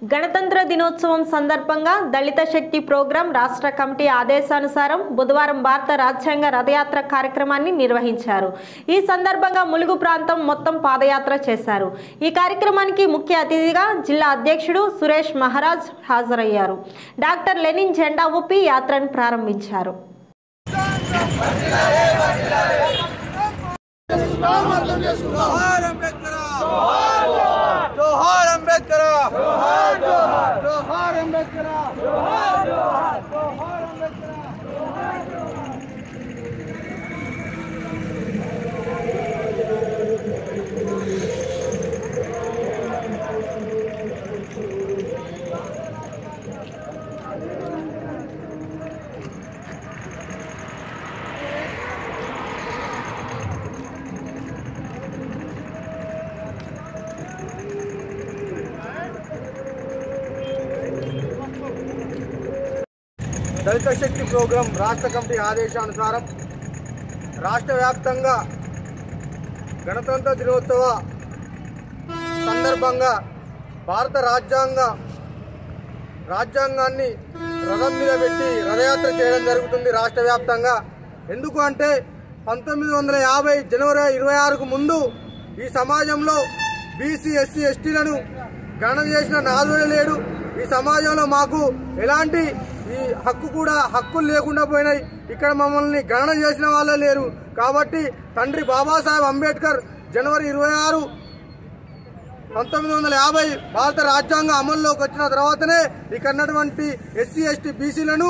గణతంత్ర దినోత్సవం సందర్భంగా దళిత శక్తి ప్రోగ్రాం రాష్ట్ర కమిటీ ఆదేశానుసారం బుధవారం భారత రాజ్యాంగ రథయాత్ర కార్యక్రమాన్ని నిర్వహించారు ఈ సందర్భంగా ములుగు ప్రాంతం మొత్తం పాదయాత్ర చేశారు ఈ కార్యక్రమానికి ముఖ్య అతిథిగా జిల్లా అధ్యక్షుడు సురేష్ మహారాజ్ హాజరయ్యారు డాక్టర్ లెనిన్ జెండా ఊపి యాత్రను ప్రారంభించారు జోహార్ అంబేద్కర్ జోహార్ అంబేద్కర్ జోహార్ జోహార్ జోహార్ అంబేద్కర్ జోహార్ జోహార్ జోహార్ అంబేద్కర్ దళిత శక్తి ప్రోగ్రాం రాష్ట్ర కమిటీ ఆదేశానుసారం రాష్ట్ర వ్యాప్తంగా గణతంత్ర దినోత్సవ సందర్భంగా భారత రాజ్యాంగ రాజ్యాంగాన్ని రథం మీద పెట్టి రథయాత్ర చేయడం జరుగుతుంది రాష్ట్ర వ్యాప్తంగా ఎందుకు అంటే పంతొమ్మిది వందల యాభై జనవరి ఇరవై ఆరుకు ముందు ఈ సమాజంలో బీసీ ఎస్సీ ఎస్టీలను గణన చేసిన నాదుడే లేడు ఈ సమాజంలో మాకు ఎలాంటి ఈ హక్కు కూడా హక్కులు లేకుండా పోయినాయి ఇక్కడ మమ్మల్ని గణన చేసిన వాళ్ళే లేరు కాబట్టి తండ్రి బాబాసాహెబ్ అంబేద్కర్ జనవరి ఇరవై ఆరు పంతొమ్మిది వందల యాభై భారత రాజ్యాంగం అమల్లోకి వచ్చిన తర్వాతనే ఇక్కడ ఉన్నటువంటి ఎస్సీ ఎస్టీ బీసీలను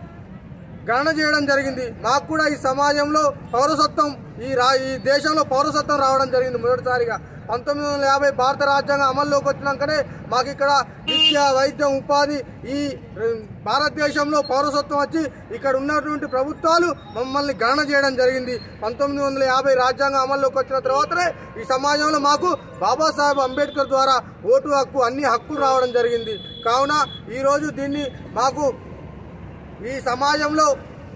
గణన చేయడం జరిగింది మాకు కూడా ఈ సమాజంలో పౌరసత్వం ఈ రా ఈ దేశంలో పౌరసత్వం రావడం జరిగింది మొదటిసారిగా పంతొమ్మిది వందల యాభై భారత రాజ్యాంగం అమల్లోకి వచ్చినాకనే మాకు ఇక్కడ విద్య వైద్యం ఉపాధి ఈ ఉమ్, భారతదేశంలో పౌరసత్వం వచ్చి ఇక్కడ ఉన్నటువంటి ప్రభుత్వాలు మమ్మల్ని గణన చేయడం జరిగింది పంతొమ్మిది వందల యాభై రాజ్యాంగం అమల్లోకి వచ్చిన తర్వాతనే ఈ సమాజంలో మాకు బాబాసాహెబ్ అంబేద్కర్ ద్వారా ఓటు హక్కు అన్ని హక్కులు రావడం జరిగింది కావున ఈరోజు దీన్ని మాకు ఈ సమాజంలో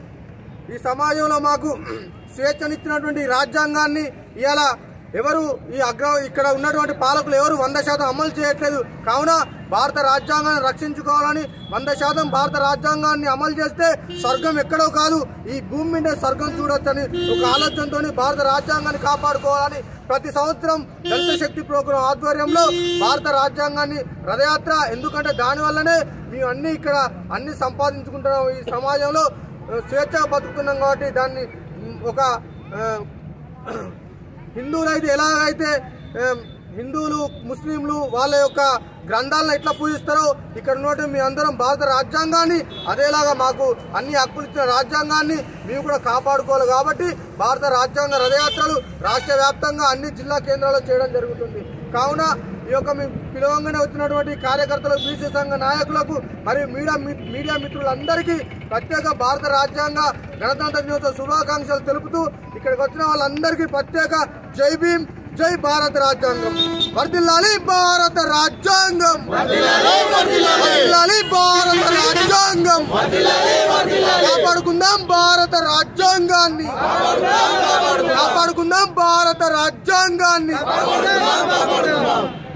ఈ సమాజంలో మాకు స్వేచ్ఛనిచ్చినటువంటి రాజ్యాంగాన్ని ఇవాళ ఎవరు ఈ అగ్ర ఇక్కడ ఉన్నటువంటి పాలకులు ఎవరు వంద శాతం అమలు చేయట్లేదు కావున భారత రాజ్యాంగాన్ని రక్షించుకోవాలని వంద శాతం భారత రాజ్యాంగాన్ని అమలు చేస్తే స్వర్గం ఎక్కడో కాదు ఈ భూమి మీద స్వర్గం చూడొచ్చని ఒక ఆలోచనతో భారత రాజ్యాంగాన్ని కాపాడుకోవాలని ప్రతి సంవత్సరం దళిత శక్తి ప్రోగ్రాం ఆధ్వర్యంలో భారత రాజ్యాంగాన్ని రథయాత్ర ఎందుకంటే దానివల్లనే మేము అన్ని ఇక్కడ అన్ని సంపాదించుకుంటున్నాం ఈ సమాజంలో ఆ, స్వేచ్ఛగా బతుకుతున్నాం కాబట్టి దాన్ని మ్, ఒక ఆ, హిందువులు అయితే ఎలాగైతే ఆ, హిందువులు ముస్లింలు వాళ్ళ యొక్క గ్రంథాలను ఎట్లా పూజిస్తారో ఇక్కడ ఉన్నట్టు మీ అందరం భారత రాజ్యాంగాన్ని అదేలాగా మాకు అన్ని హక్కులు ఇచ్చిన రాజ్యాంగాన్ని మేము కూడా కాపాడుకోవాలి కాబట్టి భారత రాజ్యాంగ రథయాత్రలు రాష్ట్ర వ్యాప్తంగా అన్ని జిల్లా కేంద్రాల్లో చేయడం జరుగుతుంది కావున ఈ యొక్క మీ పిలవంగానే వచ్చినటువంటి కార్యకర్తలకు బీసీ సంఘ నాయకులకు మరియు మీడియా మి- మీడియా మిత్రులందరికీ ప్రత్యేక భారత రాజ్యాంగ గణతంత్ర దినోత్సవ శుభాకాంక్షలు తెలుపుతూ ఇక్కడికి వచ్చిన వాళ్ళందరికీ ప్రత్యేక జై భీమ్ జై భారత రాజ్యాంగం వర్దిల్లాలి భారత రాజ్యాంగం వర్దిల్లాలి భారత రాజ్యాంగం కాపాడుకుందాం భారత రాజ్యాంగాన్ని కాపాడుకుందాం భారత రాజ్యాంగాన్ని